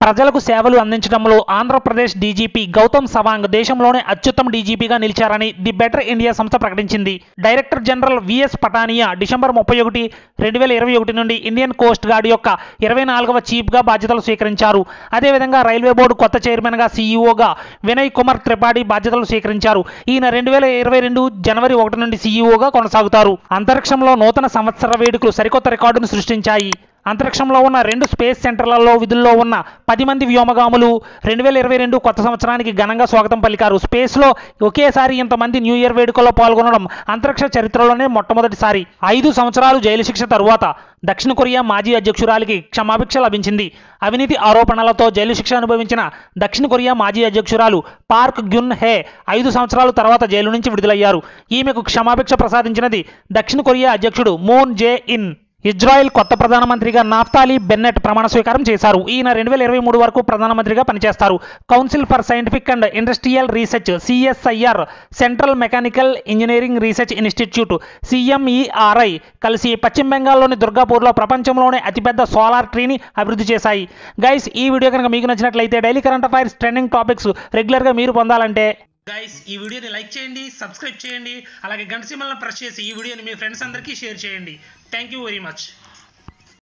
ప్రజలకు సేవలు అందించడంలో ఆంధ్రప్రదేశ్ డీజీపీ గౌతమ్ సవాంగ్ దేశంలోనే అత్యుత్తమ డీజీపీగా నిలిచారని ది బెటర్ ఇండియా సంస్థ ప్రకటించింది director general VS Pathania December ముప్పై ఒకటి రెండు వేల ఇరవై ఒకటి నుండి ఇండియన్ కోస్ట్ గార్డ్ యొక్క ఇరవై నాలుగవ చీఫ్గా బాధ్యతలు స్వీకరించారు అదేవిధంగా రైల్వే బోర్డు కొత్త చైర్మన్గా సీఈఓగా వినయ్ కుమార్ త్రిపాఠి బాధ్యతలు స్వీకరించారు ఈయన రెండు వేల ఇరవై రెండు జనవరి ఒకటి నుండి సీఈఓగా కొనసాగుతారు అంతరిక్షంలో నూతన సంవత్సర వేడుకలు సరికొత్త రికార్డును సృష్టించాయి అంతరిక్షంలో ఉన్న రెండు స్పేస్ సెంటర్లలో విధుల్లో ఉన్న పది మంది వ్యోమగాములు రెండు వేల ఇరవై రెండు కొత్త సంవత్సరానికి ఘనంగా స్వాగతం పలికారు స్పేస్లో ఒకేసారి ఇంతమంది న్యూ ఇయర్ వేడుకల్లో పాల్గొనడం అంతరిక్ష చరిత్రలోనే మొట్టమొదటిసారి ఐదు సంవత్సరాలు జైలు శిక్ష తరువాత దక్షిణ కొరియా మాజీ అధ్యక్షురాలికి క్షమాభిక్ష లభించింది అవినీతి ఆరోపణలతో జైలు శిక్ష అనుభవించిన దక్షిణ కొరియా మాజీ అధ్యక్షురాలు పార్క్ గ్యున్ హే ఐదు సంవత్సరాల తర్వాత జైలు నుంచి విడుదలయ్యారు ఈమెకు క్షమాభిక్ష ప్రసాదించినది దక్షిణ కొరియా అధ్యక్షుడు మూన్ జే ఇన్ ఇజ్రాయెల్ కొత్త ప్రధానమంత్రిగా నాఫ్తాలి బెన్నెట్ ప్రమాణ స్వీకారం చేశారు ఈయన రెండు వేల ఇరవై మూడు వరకు ప్రధానమంత్రిగా పనిచేస్తారు council for scientific and industrial research CSIR central mechanical engineering research institute CMERI కలిసి పశ్చిమ బెంగాల్లోని దుర్గాపూర్లో ప్రపంచంలోనే అతిపెద్ద సోలార్ ట్రీని అభివృద్ధి చేశాయి గైస్ ఈ వీడియో కనుక మీకు నచ్చినట్లయితే daily current affairs trending topics రెగ్యులర్గా మీరు పొందాలంటే గైస్ ఈ వీడియోని లైక్ చేయండి సబ్స్క్రైబ్ చేయండి అలాగే గంట సింబల్ని ప్రెస్ చేసి ఈ వీడియోని మీ ఫ్రెండ్స్ అందరికీ షేర్ చేయండి థ్యాంక్ యూ వెరీ మచ్